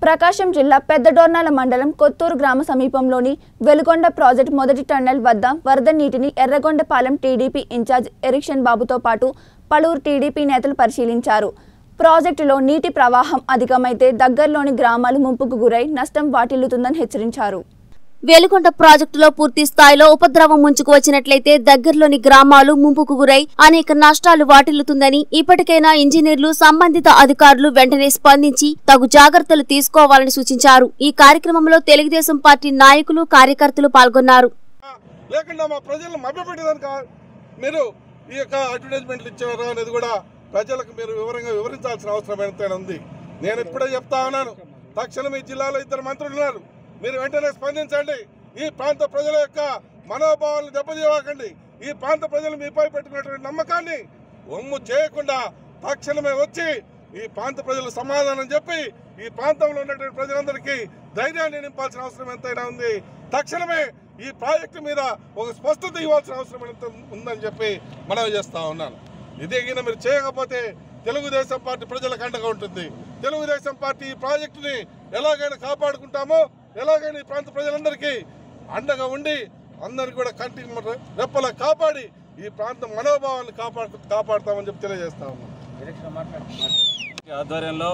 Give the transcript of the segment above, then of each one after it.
ప్రకాశం జిల్లా పెద్దడోర్నాల మండలం కొత్తూరు గ్రామ సమీపంలోని వెలుగొండ ప్రాజెక్టు మొదటి టన్నెల్ వద్ద వరద నీటిని ఎర్రగొండపాలెం టీడీపీ ఇన్ఛార్జ్ ఎరిక్షన్ బాబుతో పాటు పలువురు టీడీపీ నేతలు పరిశీలించారు ప్రాజెక్టులో నీటి ప్రవాహం అధికమైతే దగ్గరలోని గ్రామాలు ముంపుకు గురై నష్టం వాటిల్లుతుందని హెచ్చరించారు వెలుగొండ ప్రాజెక్టులో పూర్తి స్థాయిలో ఉపద్రవం ముంచుకు వచ్చినట్లయితే దగ్గరలోని గ్రామాలు ముంపుకు గురై అనేక నష్టాలు వాటిల్లుతుందని ఇప్పటికైనా ఇంజనీర్లు సంబంధిత అధికారులు వెంటనే స్పందించి తగు జాగ్రత్తలు తీసుకోవాలని సూచించారు ఈ కార్యక్రమంలో తెలుగుదేశం పార్టీ నాయకులు కార్యకర్తలు పాల్గొన్నారు లేకుండా మా ప్రజలను మభ్యపెట్టేదానికి కా- మీరు ఈ యొక్క అడ్వర్టైజ్మెంట్లు ఇచ్చారు అనేది కూడా ప్రజలకు మీరు వివరంగా వివరించాల్సిన అవసరం ఎంతైనా ఉంది నేను ఇప్పుడే చెప్తా ఉన్నాను తక్షణం ఈ జిల్లాలో ఇద్దరు మంత్రులు ఉన్నారు మీరు వెంటనే స్పందించండి ఈ ప్రాంత ప్రజల యొక్క మనోభావాలను దెబ్బతీయకండి ఈ ప్రాంత ప్రజలు మీపై పెట్టుకున్నటువంటి నమ్మకాన్ని ఒమ్ము చేయకుండా తక్షణమే వచ్చి ఈ ప్రాంత ప్రజలు సమాధానం చెప్పి ఈ ప్రాంతంలో ఉన్నటువంటి ప్రజలందరికీ ధైర్యాన్ని నింపాల్సిన అవసరం ఎంతైనా ఉంది తక్షణమే ఈ ప్రాజెక్టు మీద ఒక స్పష్టత ఇవ్వాల్సిన అవసరం ఎంత ఉందని చెప్పి మనవి చేస్తా ఉన్నాను ఇదే గిన మీరు చేయకపోతే తెలుగుదేశం పార్టీ ప్రజలకు అండగా ఉంటుంది తెలుగుదేశం పార్టీ ఈ ప్రాజెక్టుని ఎలాగైనా కాపాడుకుంటామో ఎలాగైనా ఈ ప్రాంత ప్రజలందరికీ అండగా ఉండి అందరికీ కూడా కంటి రెప్పలా కాపాడి ఈ ప్రాంత మనోభావాన్ని కాపాడు కాపాడుతామని చెప్పి తెలియజేస్తా ఉన్నాం ఆధ్వర్యంలో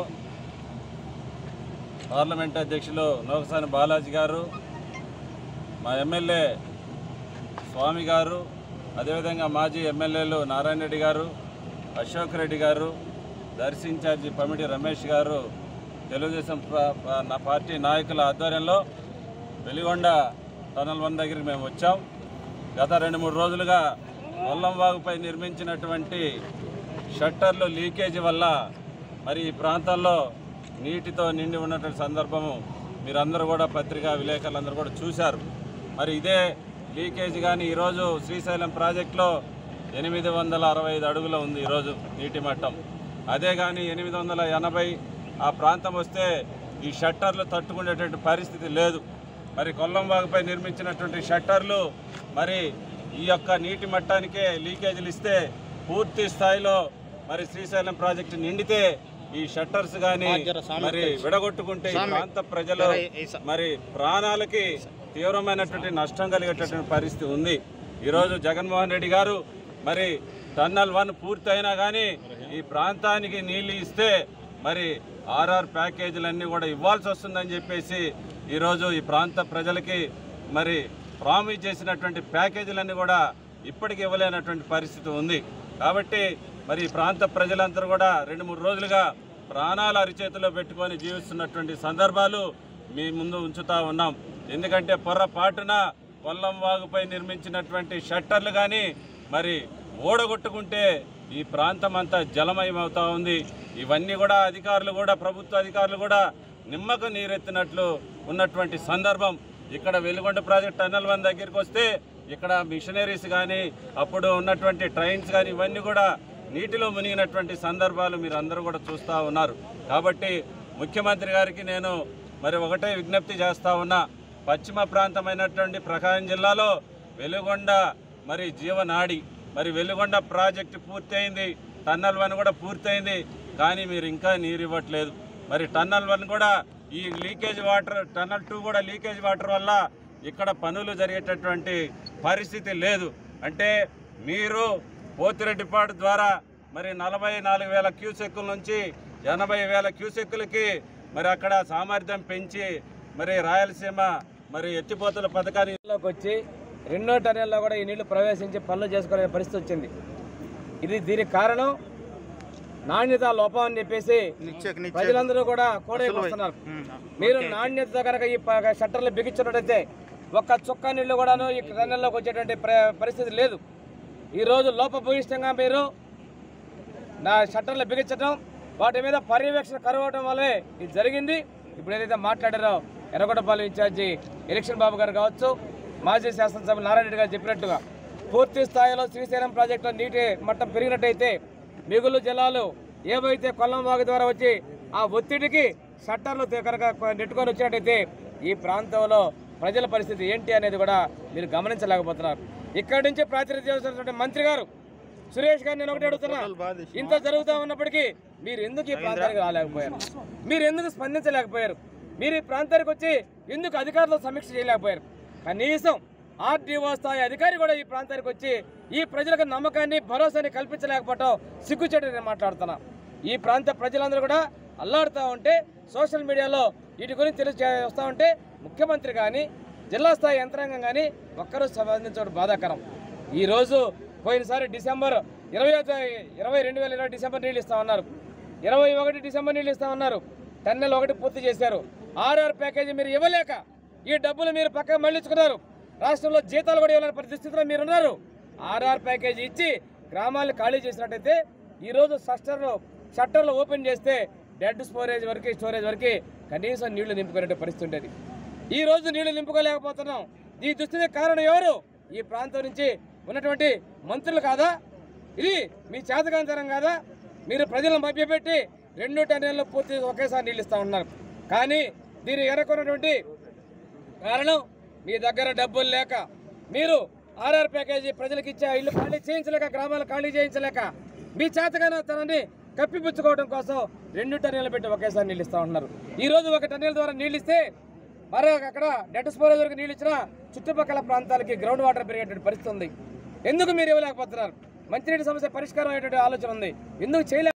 పార్లమెంట్ అధ్యక్షులు నోకసాని బాలాజీ గారు మా ఎమ్మెల్యే స్వామి గారు అదేవిధంగా మాజీ ఎమ్మెల్యేలు నారాయణ రెడ్డి గారు అశోక్ రెడ్డి గారు దర్శి ఇన్ఛార్జి పమిడి రమేష్ గారు తెలుగుదేశం ప- ప- నా పార్టీ నాయకుల ఆధ్వర్యంలో వెలిగొండ టనల్ వన్ దగ్గరికి మేము వచ్చాం గత రెండు మూడు రోజులుగా వాగుపై నిర్మించినటువంటి షట్టర్లు లీకేజీ వల్ల మరి ఈ ప్రాంతాల్లో నీటితో నిండి ఉన్నటువంటి సందర్భము మీరందరూ కూడా పత్రికా విలేకరులందరూ కూడా చూశారు మరి ఇదే లీకేజ్ కానీ ఈరోజు శ్రీశైలం ప్రాజెక్టులో ఎనిమిది వందల అరవై ఐదు అడుగులు ఉంది ఈరోజు నీటి మట్టం అదే కానీ ఎనిమిది వందల ఎనభై ఆ ప్రాంతం వస్తే ఈ షట్టర్లు తట్టుకునేటువంటి పరిస్థితి లేదు మరి కొల్లంవాగుపై నిర్మించినటువంటి షట్టర్లు మరి ఈ యొక్క నీటి మట్టానికే లీకేజీలు ఇస్తే పూర్తి స్థాయిలో మరి శ్రీశైలం ప్రాజెక్టు నిండితే ఈ షట్టర్స్ కానీ మరి విడగొట్టుకుంటే ఈ ప్రాంత ప్రజలు మరి ప్రాణాలకి తీవ్రమైనటువంటి నష్టం కలిగేటటువంటి పరిస్థితి ఉంది ఈరోజు జగన్మోహన్ రెడ్డి గారు మరి టన్నల్ వన్ పూర్తి అయినా కానీ ఈ ప్రాంతానికి నీళ్లు ఇస్తే మరి ఆర్ఆర్ ప్యాకేజీలన్నీ కూడా ఇవ్వాల్సి వస్తుందని చెప్పేసి ఈరోజు ఈ ప్రాంత ప్రజలకి మరి ప్రామిస్ చేసినటువంటి ప్యాకేజీలన్నీ కూడా ఇప్పటికి ఇవ్వలేనటువంటి పరిస్థితి ఉంది కాబట్టి మరి ఈ ప్రాంత ప్రజలందరూ కూడా రెండు మూడు రోజులుగా ప్రాణాలు అరిచేతిలో పెట్టుకొని జీవిస్తున్నటువంటి సందర్భాలు మీ ముందు ఉంచుతా ఉన్నాం ఎందుకంటే పొర్రపాటున కొల్లం వాగుపై నిర్మించినటువంటి షట్టర్లు కానీ మరి ఓడగొట్టుకుంటే ఈ ప్రాంతం అంతా జలమయమవుతా ఉంది ఇవన్నీ కూడా అధికారులు కూడా ప్రభుత్వ అధికారులు కూడా నిమ్మకు నీరెత్తినట్లు ఉన్నటువంటి సందర్భం ఇక్కడ వెలుగొండ ప్రాజెక్ట్ టన్నల్ వన్ దగ్గరికి వస్తే ఇక్కడ మిషనరీస్ కానీ అప్పుడు ఉన్నటువంటి ట్రైన్స్ కానీ ఇవన్నీ కూడా నీటిలో మునిగినటువంటి సందర్భాలు మీరు అందరూ కూడా చూస్తూ ఉన్నారు కాబట్టి ముఖ్యమంత్రి గారికి నేను మరి ఒకటే విజ్ఞప్తి చేస్తా ఉన్నా పశ్చిమ ప్రాంతమైనటువంటి ప్రకాశం జిల్లాలో వెలుగొండ మరి జీవనాడి మరి వెలుగొండ ప్రాజెక్టు పూర్తయింది టన్నల్ వన్ కూడా పూర్తయింది కానీ మీరు ఇంకా నీరు ఇవ్వట్లేదు మరి టన్నల్ వన్ కూడా ఈ లీకేజ్ వాటర్ టన్నల్ టూ కూడా లీకేజ్ వాటర్ వల్ల ఇక్కడ పనులు జరిగేటటువంటి పరిస్థితి లేదు అంటే మీరు పోతిరెడ్డిపాడు ద్వారా మరి నలభై నాలుగు వేల క్యూసెక్కుల నుంచి ఎనభై వేల క్యూసెక్కులకి మరి అక్కడ సామర్థ్యం పెంచి మరి రాయలసీమ మరి ఎత్తిపోతల పథకాన్ని లోకి వచ్చి రెండో టన్నెల్లో కూడా ఈ నీళ్లు ప్రవేశించి పనులు చేసుకునే పరిస్థితి వచ్చింది ఇది దీనికి కారణం నాణ్యత లోపం అని చెప్పేసి ప్రజలందరూ కూడా కోడైపోతున్నారు మీరు నాణ్యత కనుక ఈ ప- షట్టర్లు బిగించినట్టయితే ఒక్క చుక్క నీళ్లు కూడాను ఈ టన్నెల్లోకి వచ్చేటువంటి ప్ర- పరిస్థితి లేదు ఈరోజు లోపభూయిష్టంగా మీరు నా షట్టర్లు బిగించడం వాటి మీద పర్యవేక్షణ కరువడం వల్లే ఇది జరిగింది ఇప్పుడు ఏదైతే మాట్లాడారో ఎర్రగొండపాలెం ఇన్ఛార్జి ఎలక్షన్ బాబు గారు కావచ్చు మాజీ శాసనసభ నారాయణ రెడ్డి గారు చెప్పినట్టుగా పూర్తి స్థాయిలో శ్రీశైలం ప్రాజెక్టులో నీటి మట్టం పెరిగినట్టయితే మిగులు జలాలు ఏవైతే కొల్లం వాగు ద్వారా వచ్చి ఆ ఒత్తిడికి షట్టర్లు తే- కనుక నెట్టుకొని వచ్చినట్టయితే ఈ ప్రాంతంలో ప్రజల పరిస్థితి ఏంటి అనేది కూడా మీరు గమనించలేకపోతున్నారు ఇక్కడి నుంచి ప్రాతినిధ్యం వహిస్తున్నటువంటి మంత్రి గారు సురేష్ గారు నేను ఒకటి అడుగుతున్నా ఇంత జరుగుతూ ఉన్నప్పటికీ మీరు ఎందుకు ఈ ప్రాంతానికి రాలేకపోయారు మీరు ఎందుకు స్పందించలేకపోయారు మీరు ఈ ప్రాంతానికి వచ్చి ఎందుకు అధికారులు సమీక్ష చేయలేకపోయారు కనీసం ఆర్డీఓ స్థాయి అధికారి కూడా ఈ ప్రాంతానికి వచ్చి ఈ ప్రజలకు నమ్మకాన్ని భరోసాని కల్పించలేకపోవటం సిగ్గుచేటు నేను మాట్లాడుతున్నా ఈ ప్రాంత ప్రజలందరూ కూడా అల్లాడుతూ ఉంటే సోషల్ మీడియాలో వీటి గురించి తెలియజేస్తూ ఉంటే ముఖ్యమంత్రి కానీ జిల్లా స్థాయి యంత్రాంగం కానీ ఒక్కరూ స్పందించడం బాధాకరం ఈరోజు పోయినసారి డిసెంబర్ ఇరవై ఇరవై రెండు వేల ఇరవై డిసెంబర్ నీళ్ళు ఇస్తామన్నారు ఇరవై ఒకటి డిసెంబర్ నీళ్ళు ఇస్తామన్నారు టన్నెల్ ఒకటి పూర్తి చేశారు ఆర్ఆర్ ప్యాకేజీ మీరు ఇవ్వలేక ఈ డబ్బులు మీరు పక్కన మళ్ళించుకున్నారు రాష్ట్రంలో జీతాలు కూడా ఇవ్వలేని పరిస్థితిలో మీరు ఉన్నారు ఆర్ఆర్ ప్యాకేజీ ఇచ్చి గ్రామాలను ఖాళీ చేసినట్టయితే ఈరోజు షట్టర్లు షట్టర్లు ఓపెన్ చేస్తే డెడ్ స్టోరేజ్ వరకు స్టోరేజ్ వరకు కనీసం నీళ్లు నింపుకునే పరిస్థితి ఉండేది ఈ రోజు నీళ్లు నింపుకోలేకపోతున్నాం ఈ దుస్థితికి కారణం ఎవరు ఈ ప్రాంతం నుంచి ఉన్నటువంటి మంత్రులు కాదా ఇది మీ చేతకాంతరం కాదా మీరు ప్రజలను మభ్యపెట్టి రెండు టన్నుల్లో పూర్తి ఒకేసారి నీళ్ళు ఇస్తా ఉన్నారు కానీ దీన్ని ఎరకున్నటువంటి కారణం మీ దగ్గర డబ్బులు లేక మీరు ఆర్ఆర్ ప్యాకేజీ ప్రజలకు ఇచ్చే ఇల్లు ఖాళీ చేయించలేక గ్రామాలు ఖాళీ చేయించలేక మీ చేతగానతనాన్ని కప్పిపుచ్చుకోవడం కోసం రెండు టన్నులు పెట్టి ఒకేసారి నీళ్ళు ఇస్తా ఉంటున్నారు ఈ రోజు ఒక టన్నుల ద్వారా నీళ్ళు ఇస్తే మరో అక్కడ డెడ్ స్టోరేజ్ వరకు నీళ్ళు ఇచ్చినా చుట్టుపక్కల ప్రాంతాలకి గ్రౌండ్ వాటర్ పెరిగేటువంటి పరిస్థితి ఉంది ఎందుకు మీరు ఇవ్వలేకపోతున్నారు మంచినీటి సమస్య పరిష్కారం అయ్యేటువంటి ఆలోచన ఉంది ఎందుకు చేయలే